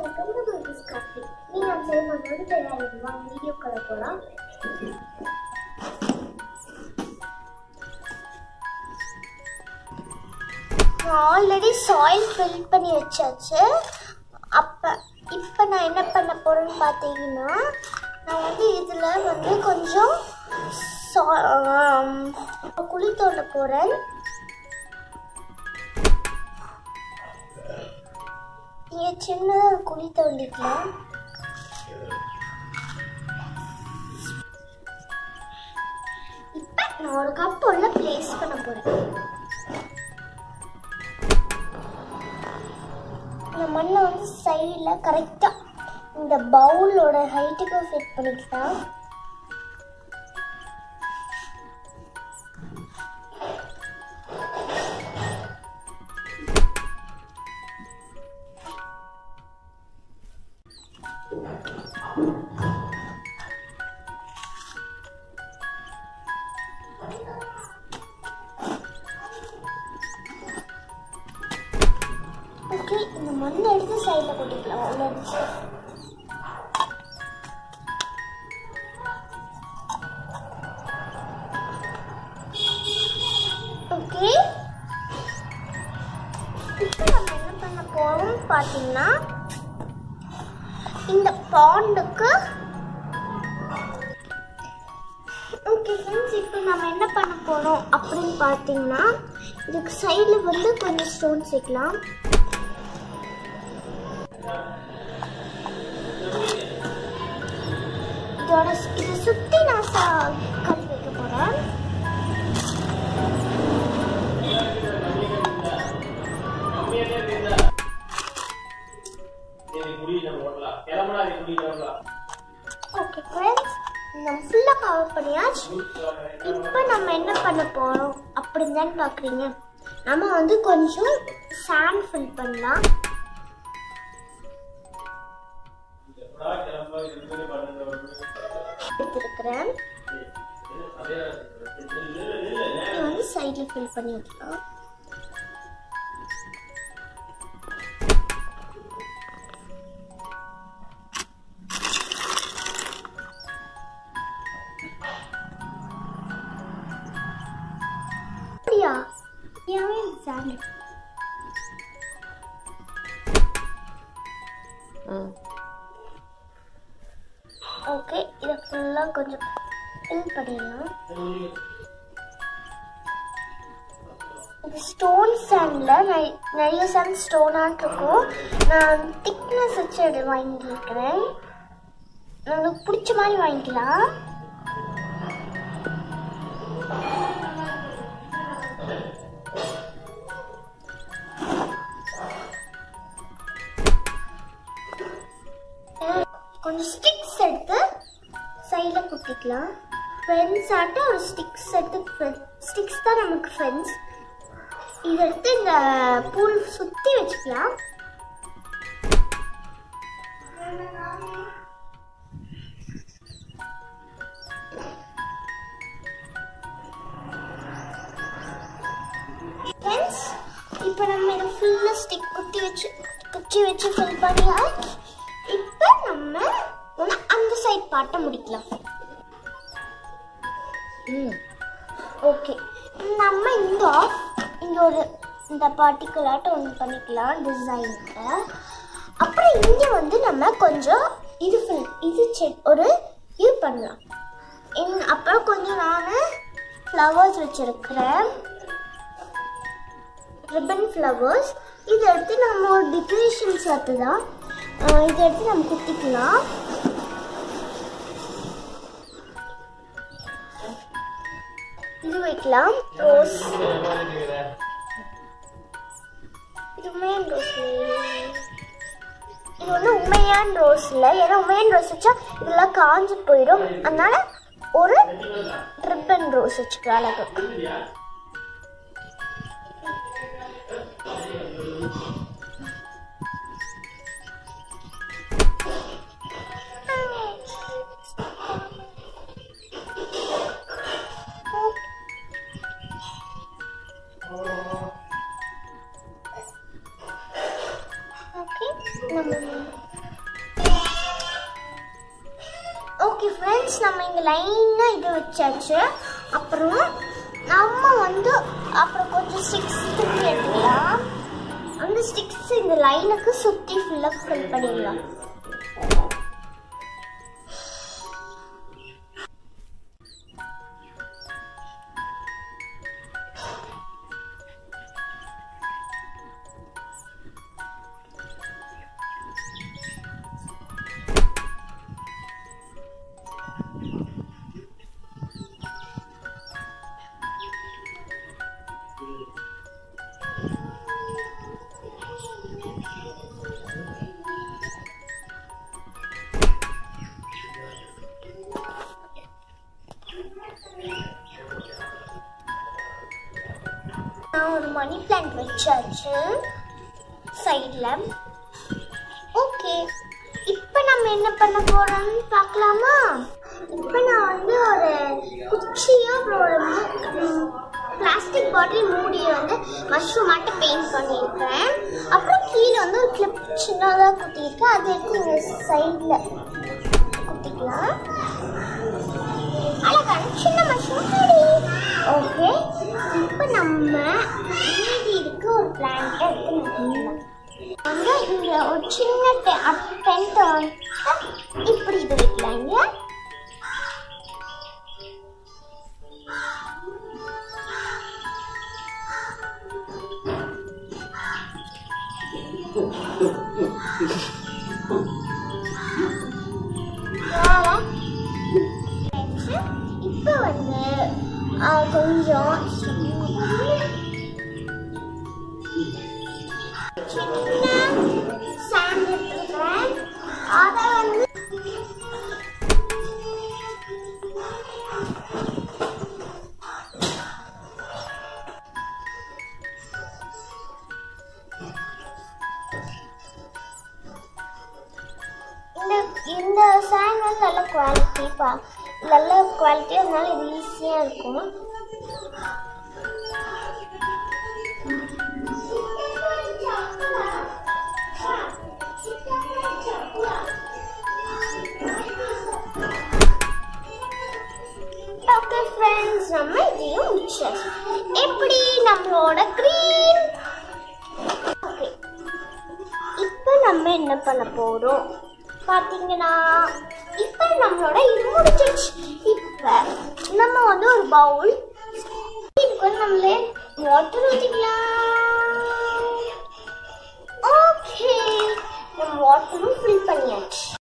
welcome to குல்கிஸ் coffee நீ நான் செய்ய போகிறது தயாரிக்குமா வீடியோக்குள்ள போகலாம் ஆல்ரெடி சாயில் ஃபில் பண்ணி வச்சாச்சு அப்போ இப்போ நான் என்ன பண்ண போகிறேன்னு பார்த்தீங்கன்னா நான் வந்து இதில் வந்து கொஞ்சம் சா- ஆம், குழி தோண்ட போகிறேன் இங்கே சின்னதாக ஒரு குழி தோண்டிக்கலாம் இப்போ நான் ஒரு கப் உள்ள ப்ளேஸ் பண்ண போகிறேன் இந்த மண்ணை வந்து சைடில் கரெக்டாக இந்த பவுலோட ஹைட்டுக்கு ஃபிட் பண்ணிக்கலாம் ஓகே இந்த மண்ணை எடுத்து சைடில் போட்டுக்கலாம் உள்ள இருந்துச்சு ஓகே இப்போ நம்ம என்ன பண்ண போறோம் பார்த்தீங்கன்னா இந்த பாண்டுக்கு ஓகே ஃப்ரெண்ட்ஸ் இப்போ நம்ம என்ன பண்ண போறோம் அப்படின்னு பார்த்தீங்கன்னா இதுக்கு சைடில் வந்து கொஞ்சம் ஸ்டோன் சேர்க்கலாம் இதோட இதை சுற்றி நான் ச- கல் வைக்க போகிறேன் ஓகே ஃப்ரெண்ட்ஸ் நம்ம ஃபுல்லாக கவர் பண்ணியாச்சு இப்போ நம்ம என்ன பண்ண போகிறோம் அப்படின்னு தான் பார்க்குறீங்க நம்ம வந்து கொஞ்சம் சாண்ட் ஃபில் பண்ணலாம் எடுத்துருக்கிறேன் இது வந்து சைடில் ஃபில் பண்ணி வைக்கலாம் அப்படியா ஏன் சாண்ட் ஓகே இதை ஃபுல்லாக கொஞ்சம் ஃபில் பண்ணிடலாம் இது ஸ்டோன் சாண்டில் நிறைய சாண்ட் ஸ்டோனாக இருக்கும் நான் திக்னஸ் வச்சு அது வாங்கியிருக்கிறேன் நம்மளுக்கு பிடிச்ச மாதிரி வாங்கிக்கலாம் அஹ் கொஞ்சம் ஸ்டிக்ஸ் எடுத்து சைடில் குத்திக்கலாம் ஃப்ரெண்ட்ஸ் ஆட்ட ஒரு ஸ்டிக்ஸ் எடுத்து ஸ்டிக்ஸ் தான் நமக்கு ஃப்ரெண்ட்ஸ் இதை எடுத்து இந்த பூல் சுற்றி வச்சுக்கலாம் ஃப்ரெண்ட்ஸ் இப்போ நம்ம இதை ஃபுல்லாக ஸ்டிக் குத்தி வச்சு குச்சி வச்சு ஃபில் பண்ணியா இப்போ நம்ம வந்து அந்த சைட் பாட்டை முடிக்கலாம் ம் ஓகே நம்ம இந்த இங்கே ஒரு இந்த பார்ட்டிகுலாட்ட ஒன்று பண்ணிக்கலாம் டிசைனுக்கு அப்புறம் இங்கே வந்து நம்ம கொஞ்சம் இது fill- இது செட் ஒரு இது பண்ணலாம் இன் அப்புறம் கொஞ்சம் நான் ஃப்ளவர்ஸ் வச்சுருக்கிறேன் ரிப்பன் ஃப்ளவர்ஸ் இதை எடுத்து நம்ம ஒரு டெக்கரேஷன் சேர்த்து தான் இதை எடுத்து நம்ம குத்திக்கலாம் இது வைக்கலாம் ரோஸ் இது உண்மையான ரோஸ் இது வந்து உண்மையான ரோஸ் இல்லை ஏன்னா உண்மையான ரோஸ் வச்சா இதெல்லாம் காஞ்சு போயிடும் அதனால ஒரு ரிப்பன் ரோஸ் வச்சுக்கலாம் அழகு ஓகே நம்ம ஓகே ஃப்ரெண்ட்ஸ் நம்ம இங்கே லைனாக இது வச்சாச்சு அப்புறம் நம்ம வந்து அப்புறம் கொஞ்சம் ஸ்டிக்ஸ் தூக்கி எடுத்துக்கலாம் அந்த ஸ்டிக்ஸ் இந்த லைனுக்கு சுற்றி ஃபுல்லாக ஃபில் பண்ணிடலாம் நான் ஒரு மணி பிளான்ட் வச்சாச்சு சைடில் ஓகே இப்போ நம்ம என்ன பண்ண போறோம்னு பார்க்கலாமா இப்போ நான் வந்து ஒரு குச்சியும் அப்புறம் ஒரு பிளாஸ்டிக் பாட்டில் மூடியை வந்து மஷ்ரூம் மாட்ட பெயிண்ட் பண்ணியிருக்கேன் அப்புறம் கீழே வந்து ஒரு கிளிப் சின்னதாக குத்திருக்கேன் அதை எடுத்து இந்த சைடில் குத்திக்கலாம் அழகான சின்ன மஷ்ரூம் ரெடி ஓகே இப்போ நம்ம மீதி இருக்க ஒரு பிளான்ட்டை எடுத்து நட்டுலாம் வந்து இங்க ஒரு சின்ன டென்ட் வந்து இப்படி இது வைக்கலாம் இங்க இப்போ வந்து ஆ, கொஞ்சம் சின்ன சாண்ட் எடுத்துக்கிறேன் அதை வந்து இந்த இந்த சாண்ட் வந்து நல்ல குவாலிட்டிப்பா நல்ல குவாலிட்டி அதனால இது ஈஸியாக இருக்கும் ஓகே ஃப்ரெண்ட்ஸ் நம்ம இதையும் முடிச்சாச்சு எப்படி நம்மளோட க்ரீன் ஓகே இப்போ நம்ம என்ன பண்ண போறோம் பார்த்தீங்கன்னா இப்போ நம்மளோட இது முடிச்சிருச்சு இப்போ நம்ம வந்து ஒரு பவுல் இதுக்கு நம்மளே வாட்டர் ஊற்றிக்கலாம் ஓகே நம்ம வாட்டரும் ஃபில் பண்ணியாச்சு